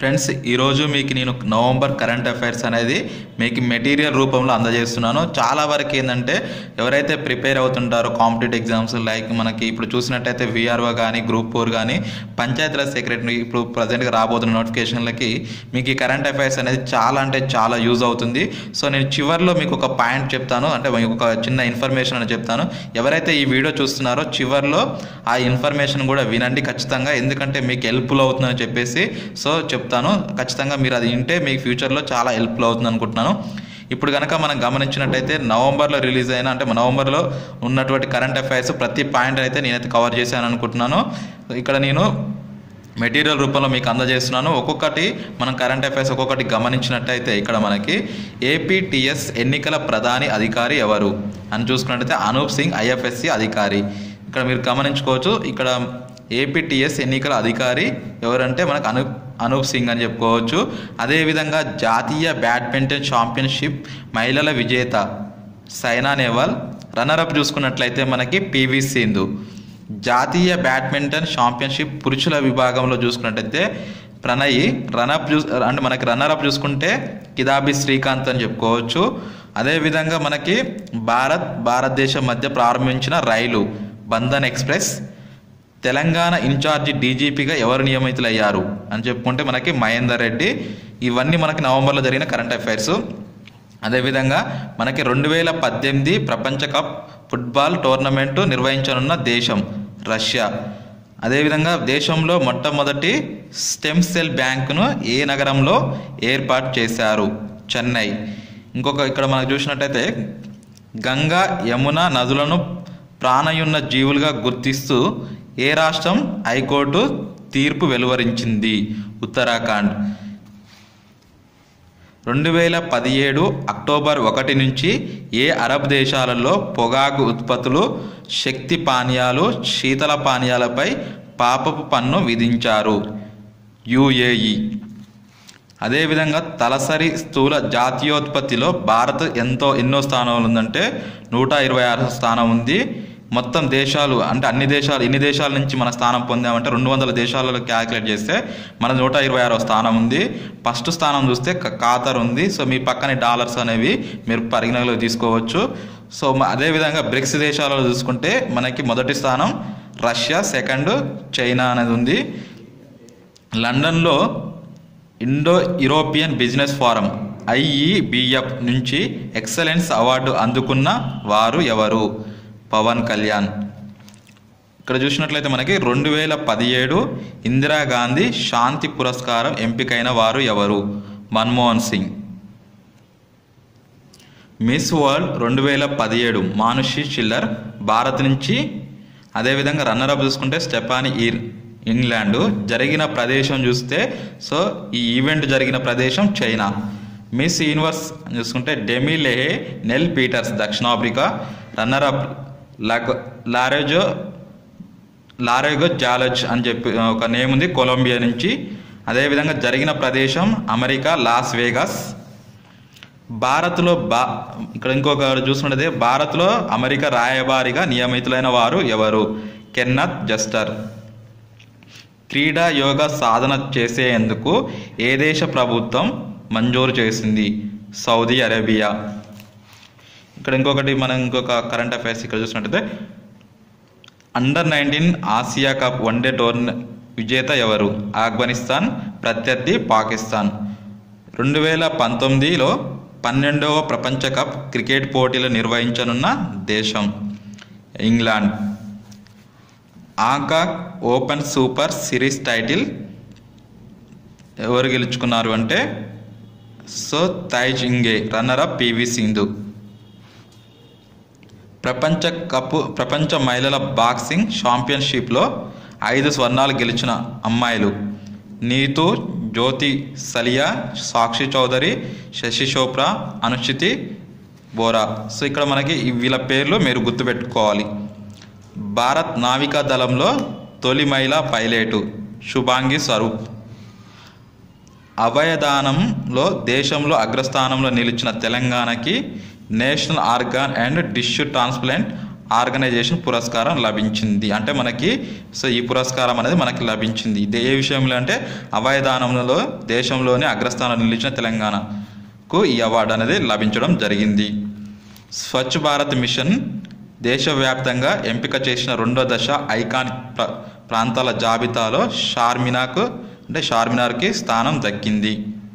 friends ఈరోజు మీకు నేను నవంబర్ కరెంట్ అఫైర్స్ అనేది మీకు మెటీరియల్ రూపంలో అందజేస్తున్నాను చాలా వరకు ఏంటంటే ఎవరైతే ప్రిపేర్ అవుతుంటారో కాంపిటేటివ్ ఎగ్జామ్స్ లైక్ మనకి ఇప్పుడు చూసినట్టయితే విఆర్ఓ కానీ గ్రూప్ ఫోర్ కానీ పంచాయతీరాజ్ సెక్రటరీ ఇప్పుడు ప్రజెంట్గా రాబోతున్న నోటిఫికేషన్లకి మీకు ఈ కరెంట్ అఫైర్స్ అనేది చాలా అంటే చాలా యూజ్ అవుతుంది సో నేను చివరిలో మీకు ఒక పాయింట్ చెప్తాను అంటే మీకు ఒక చిన్న ఇన్ఫర్మేషన్ అని చెప్తాను ఎవరైతే ఈ వీడియో చూస్తున్నారో చివరిలో ఆ ఇన్ఫర్మేషన్ కూడా వినండి ఖచ్చితంగా ఎందుకంటే మీకు హెల్ప్ఫుల్ అవుతుందని చెప్పేసి సో చెప్తాను ఖచ్చితంగా మీరు అది వింటే మీకు ఫ్యూచర్లో చాలా హెల్ప్ఫుల్ అవుతుంది అనుకుంటున్నాను ఇప్పుడు కనుక మనం గమనించినట్టయితే నవంబర్లో రిలీజ్ అయిన అంటే నవంబర్లో ఉన్నటువంటి కరెంట్ అఫైర్స్ ప్రతి పాయింట్ అయితే నేనైతే కవర్ చేశాను అనుకుంటున్నాను ఇక్కడ నేను మెటీరియల్ రూపంలో మీకు అందజేస్తున్నాను ఒక్కొక్కటి మనం కరెంట్ అఫైర్స్ ఒక్కొక్కటి గమనించినట్టయితే ఇక్కడ మనకి ఏపీటీఎస్ ఎన్నికల ప్రధాని అధికారి ఎవరు అని చూసుకున్నట్టయితే అనూప్ సింగ్ ఐఎఫ్ఎస్సి అధికారి ఇక్కడ మీరు గమనించుకోవచ్చు ఇక్కడ ఏపీటీఎస్ ఎన్నికల అధికారి ఎవరంటే మనకు అనూప్ అనూప్ సింగ్ అని చెప్పుకోవచ్చు అదేవిధంగా జాతీయ బ్యాడ్మింటన్ ఛాంపియన్షిప్ మహిళల విజేత సైనా నెహ్వాల్ రన్నరప్ చూసుకున్నట్లయితే మనకి పివి సింధు జాతీయ బ్యాడ్మింటన్ ఛాంపియన్షిప్ పురుషుల విభాగంలో చూసుకున్నట్టయితే ప్రణయ్ రనప్ చూ అంటే మనకి రన్నరప్ చూసుకుంటే కిదాబి శ్రీకాంత్ అని చెప్పుకోవచ్చు అదేవిధంగా మనకి భారత్ భారతదేశం మధ్య ప్రారంభించిన రైలు బంధన్ ఎక్స్ప్రెస్ తెలంగాణ ఇన్ఛార్జి డీజీపీగా ఎవరు నియమితులయ్యారు అని చెప్పుకుంటే మనకి మహేందర్ రెడ్డి ఇవన్నీ మనకి నవంబర్లో జరిగిన కరెంట్ అఫైర్స్ అదేవిధంగా మనకి రెండు వేల పద్దెనిమిది ప్రపంచ కప్ ఫుట్బాల్ టోర్నమెంటు నిర్వహించనున్న దేశం రష్యా అదేవిధంగా దేశంలో మొట్టమొదటి స్టెమ్ సెల్ బ్యాంకును ఏ నగరంలో ఏర్పాటు చేశారు చెన్నై ఇంకొక ఇక్కడ మనకు చూసినట్టయితే గంగా యమున నదులను ప్రాణయున్న జీవులుగా గుర్తిస్తూ ఏ రాష్ట్రం హైకోర్టు తీర్పు వెలువరించింది ఉత్తరాఖండ్ రెండు వేల పదిహేడు అక్టోబర్ ఒకటి నుంచి ఏ అరబ్ దేశాలలో పొగాకు ఉత్పత్తులు శక్తి పానీయాలు శీతల పానీయాలపై పాపపు పన్ను విధించారు యుఏఈ అదేవిధంగా తలసరి స్థూల జాతీయోత్పత్తిలో భారత్ ఎంతో ఎన్నో స్థానాలు ఉందంటే నూట ఇరవై ఆరు స్థానం ఉంది మొత్తం దేశాలు అంటే అన్ని దేశాలు ఎన్ని దేశాల నుంచి మన స్థానం పొందామంటే రెండు వందల దేశాలలో క్యాలిక్యులేట్ చేస్తే మన నూట ఇరవై ఆరో స్థానం ఉంది ఫస్ట్ స్థానం చూస్తే క- ఖాతర్ ఉంది సో మీ పక్కనే డాలర్స్ అనేవి మీరు పరిగణనలో తీసుకోవచ్చు సో మ- అదేవిధంగా బ్రిక్స్ దేశాలలో చూసుకుంటే మనకి మొదటి స్థానం రష్యా సెకండ్ చైనా అనేది ఉంది లండన్లో Indo European business forum IEBF నుంచి ఎక్సలెన్స్ అవార్డు అందుకున్న వారు ఎవరు పవన్ కళ్యాణ్ ఇక్కడ చూసినట్లయితే మనకి రెండు వేల పదిహేడు ఇందిరాగాంధీ శాంతి పురస్కారం ఎంపికైన వారు ఎవరు మన్మోహన్ సింగ్ మిస్ వరల్డ్ రెండు వేల పదిహేడు మానుషి చిల్లర్ భారత్ నుంచి అదేవిధంగా రన్నరప్ చూసుకుంటే స్టెపాని ఈర్ ఇంగ్లాండ్ జరిగిన ప్రదేశం చూస్తే సో ఈ ఈవెంట్ జరిగిన ప్రదేశం చైనా మిస్ యూనివర్స్ చూసుకుంటే డెమి లెహే నెల్ పీటర్స్ దక్షిణాఫ్రికా రన్నరప్ లగ్ లారెజో లారెగో జాలజ్ అని చెప్పి ఒక నేమ్ ఉంది కొలంబియా నుంచి అదేవిధంగా జరిగిన ప్రదేశం అమెరికా లాస్ వేగాస్ భారత్లో బా ఇక్కడ ఇంకొక చూసుకుంటే భారత్లో అమెరికా రాయబారిగా నియమితులైన వారు ఎవరు కెన్నత్ జస్టర్ క్రీడా యోగా సాధన చేసేందుకు ఏ దేశ ప్రభుత్వం మంజూరు చేసింది సౌదీ అరేబియా ఇక్కడ ఇంకొకటి మనం ఇంకొక కరెంట్ అఫైర్స్ ఇక్కడ చూసినట్టయితే under nineteen Asia cup one day టోర్న విజేత ఎవరు ఆఫ్ఘనిస్తాన్ ప్రత్యర్థి పాకిస్తాన్ రెండు వేల పంతొమ్మిదిలో పన్నెండవ ప్రపంచ కప్ క్రికెట్ పోటీలు నిర్వహించనున్న దేశం ఇంగ్లాండ్ ఆకాక్ ఓపెన్ సూపర్ సిరీస్ టైటిల్ ఎవరు గెలుచుకున్నారు అంటే సో తైజ్ ఇంగే రన్నర్ అప్ పివి సింధు ప్రపంచ కప్ ప్రపంచ మహిళల బాక్సింగ్ ఛాంపియన్షిప్లో ఐదు స్వర్ణాలు గెలిచిన అమ్మాయిలు నీతు జ్యోతి సలియా సాక్షి చౌదరి శశి చోప్రా అనుచితి బోరా సో ఇక్కడ మనకి ఈ వీళ్ళ పేర్లు మీరు గుర్తుపెట్టుకోవాలి భారత్ నావికా దళంలో తొలి మహిళా పైలటు శుభాంగి స్వరూప్ అభయదానంలో దేశంలో అగ్రస్థానంలో నిలిచిన తెలంగాణకి national organ and tissue transplant organisation పురస్కారం లభించింది అంటే మనకి సో ఈ పురస్కారం అనేది మనకి లభించింది ఇది ఏ విషయంలో అంటే అభయదానంలో దేశంలోని అగ్రస్థానం నిలిచిన తెలంగాణకు ఈ అవార్డు అనేది లభించడం జరిగింది స్వచ్ఛ భారత్ మిషన్ దేశవ్యాప్తంగా ఎంపిక చేసిన రెండో దశ ఐకానిక్ ప్ర ప్రాంతాల జాబితాలో షార్మినాకు అంటే షార్మినార్కి స్థానం దక్కింది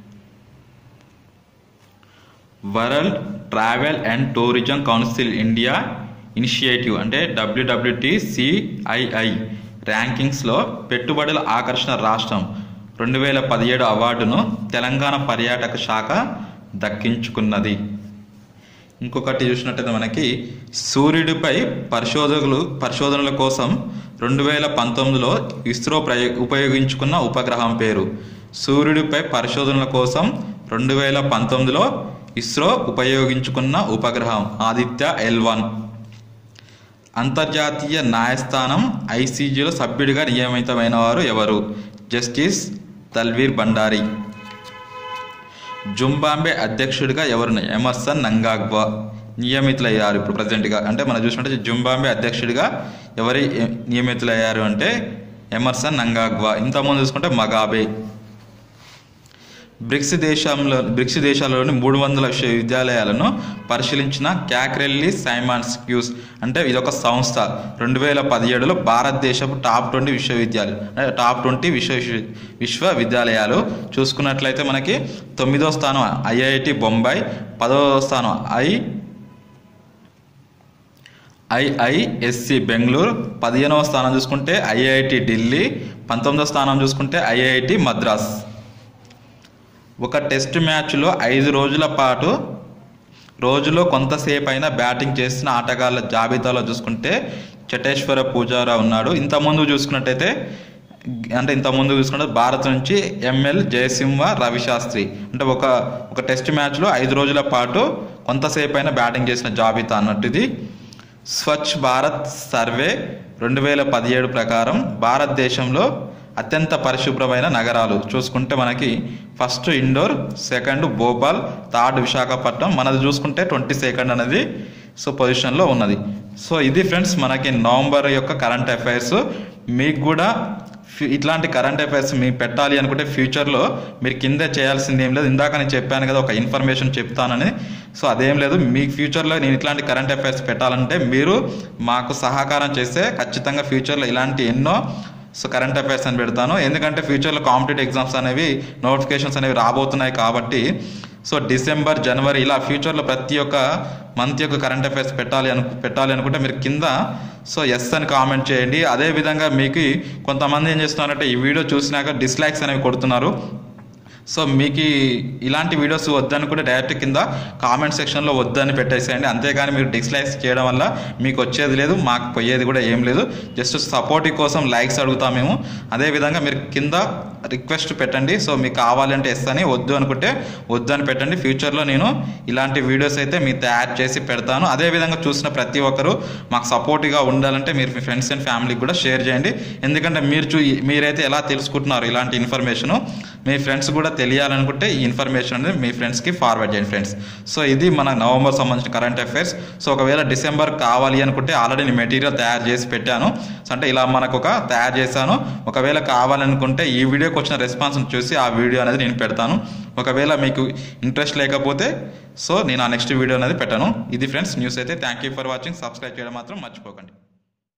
world travel and tourism council India initiative అంటే డబ్ల్యూడబ్ల్యూటి సిఐఐ ర్యాంకింగ్స్లో పెట్టుబడుల ఆకర్షణ రాష్ట్రం రెండు వేల పదిహేడు అవార్డును తెలంగాణ పర్యాటక శాఖ దక్కించుకున్నది ఇంకొకటి చూసినట్టయితే మనకి సూర్యుడిపై పరిశోధకులు పరిశోధనల కోసం రెండు వేల పంతొమ్మిదిలో ఇస్రో ప్రయో ఉపయోగించుకున్న ఉపగ్రహం పేరు సూర్యుడిపై పరిశోధనల కోసం రెండు వేల పంతొమ్మిదిలో ఇస్రో ఉపయోగించుకున్న ఉపగ్రహం ఆదిత్య ఎల్ వన్ అంతర్జాతీయ న్యాయస్థానం ఐసీజీలో సభ్యుడిగా నియమితమైన వారు ఎవరు జస్టిస్ తల్వీర్ బండారి జుంబాంబే అధ్యక్షుడిగా ఎవరు ఎమర్సన్ నంగాగ్వా నియమితులయ్యారు ఇప్పుడు ప్రజెంట్గా అంటే మనం చూసినట్టు జుంబాంబే అధ్యక్షుడిగా ఎవరి నియమితులయ్యారు అంటే ఎమర్సన్ నంగాగ్వా ఇంతకుముందు చూసుకుంటే మగాబే బ్రిక్స్ దేశంలో బ్రిక్స్ దేశాలలోని మూడు వందల విశ్వవిద్యాలయాలను పరిశీలించిన క్యాక్రెల్లి సైమాన్స్ క్యూస్ అంటే ఇదొక సంస్థ రెండు వేల పదిహేడులో భారతదేశపు టాప్ ట్వంటీ విశ్వవిద్యాలయాలు అంటే టాప్ ట్వంటీ విశ్వ విశ్వవిద్యాలయాలు చూసుకున్నట్లయితే మనకి తొమ్మిదో స్థానం ఐఐటి బొంబాయి పదవ స్థానం ఐ ఐఐఎస్సి బెంగళూరు పదిహేనవ స్థానం చూసుకుంటే ఐఐటి ఢిల్లీ పంతొమ్మిదవ స్థానం చూసుకుంటే ఐఐటి మద్రాస్ ఒక టెస్ట్ మ్యాచ్లో ఐదు రోజుల పాటు రోజులో కొంతసేపు అయినా బ్యాటింగ్ చేసిన ఆటగాళ్ళ జాబితాలో చూసుకుంటే చటేశ్వర పూజారా ఉన్నాడు ఇంతకుముందు చూసుకున్నట్టయితే అంటే ఇంతకుముందు చూసుకుంటే భారత్ నుంచి ఎంఎల్ జయసింహ రవిశాస్త్రి అంటే ఒక ఒక టెస్ట్ మ్యాచ్లో ఐదు రోజుల పాటు కొంతసేపు అయినా బ్యాటింగ్ చేసిన జాబితా అన్నట్టు ఇది స్వచ్ఛ భారత్ సర్వే రెండు వేల పదిహేడు ప్రకారం భారతదేశంలో అత్యంత పరిశుభ్రమైన నగరాలు చూసుకుంటే మనకి first Indore second Bhopal third Visakhapatnam మనది చూసుకుంటే ట్వంటీ సెకండ్ అనేది సో పొజిషన్లో ఉన్నది సో ఇది ఫ్రెండ్స్ మనకి నవంబర్ యొక్క కరెంట్ అఫైర్స్ మీకు కూడా ఫి- ఇట్లాంటి కరెంట్ అఫైర్స్ మీకు పెట్టాలి అనుకుంటే ఫ్యూచర్లో మీరు కింద చేయాల్సింది ఏం లేదు ఇందాక నేను చెప్పాను కదా ఒక ఇన్ఫర్మేషన్ చెప్తానని సో అదేం లేదు మీ ఫ్యూచర్లో నేను ఇట్లాంటి కరెంట్ అఫైర్స్ పెట్టాలంటే మీరు మాకు సహకారం చేస్తే ఖచ్చితంగా ఫ్యూచర్లో ఇలాంటి ఎన్నో సో కరెంట్ అఫైర్స్ అని పెడతాను ఎందుకంటే ఫ్యూచర్లో కాంపిటేటివ్ ఎగ్జామ్స్ అనేవి నోటిఫికేషన్స్ అనేవి రాబోతున్నాయి కాబట్టి సో డిసెంబర్ జనవరి ఇలా ఫ్యూచర్లో ప్రతి ఒక్క మంత్ యొక్క కరెంట్ అఫైర్స్ పెట్టాలి అను పెట్టాలి అనుకుంటే మీరు కింద సో ఎస్ అని కామెంట్ చేయండి అదే విధంగా మీకు కొంతమంది ఏం చేస్తున్నారంటే ఈ వీడియో చూసినాక డిస్లైక్స్ అనేవి కొడుతున్నారు సో మీకు ఈ- ఇలాంటి వీడియోస్ వద్దనుకుంటే డైరెక్ట్ కింద కామెంట్ సెక్షన్లో వద్దని పెట్టేసేయండి అంతేగాని మీరు డిస్లైక్స్ చేయడం వల్ల మీకు వచ్చేది లేదు మాకు పోయేది కూడా ఏం లేదు జస్ట్ సపోర్ట్ కోసం లైక్స్ అడుగుతాం మేము అదేవిధంగా మీరు కింద రిక్వెస్ట్ పెట్టండి సో మీకు కావాలంటే ఎస్ అని వద్దు అనుకుంటే వద్దు అని పెట్టండి ఫ్యూచర్లో నేను ఇలాంటి వీడియోస్ అయితే మీకు తయారు చేసి పెడతాను అదేవిధంగా చూసిన ప్రతి ఒక్కరు మాకు సపోర్ట్గా ఉండాలంటే మీరు మీ ఫ్రెండ్స్ అండ్ ఫ్యామిలీకి కూడా షేర్ చేయండి ఎందుకంటే మీరు చూ మీరైతే ఎలా తెలుసుకుంటున్నారు ఇలాంటి ఇన్ఫర్మేషన్ మీ ఫ్రెండ్స్ కూడా తెలియాలనుకుంటే ఈ ఇన్ఫర్మేషన్ అనేది మీ ఫ్రెండ్స్కి ఫార్వర్డ్ చేయండి ఫ్రెండ్స్ సో ఇది మన నవంబర్ సంబంధించిన కరెంట్ అఫైర్స్ సో ఒకవేళ డిసెంబర్ కావాలి అనుకుంటే ఆల్రెడీ నేను మెటీరియల్ తయారు చేసి పెట్టాను సో అంటే ఇలా మనకు ఒక తయారు చేశాను ఒకవేళ కావాలనుకుంటే ఈ వీడియోకి వచ్చిన రెస్పాన్స్ చూసి ఆ వీడియో అనేది నేను పెడతాను ఒకవేళ మీకు ఇంట్రెస్ట్ లేకపోతే సో నేను ఆ నెక్స్ట్ వీడియో అనేది పెట్టాను ఇది ఫ్రెండ్స్ న్యూస్ అయితే thank you for watching subscribe చేయడం మాత్రం మర్చిపోకండి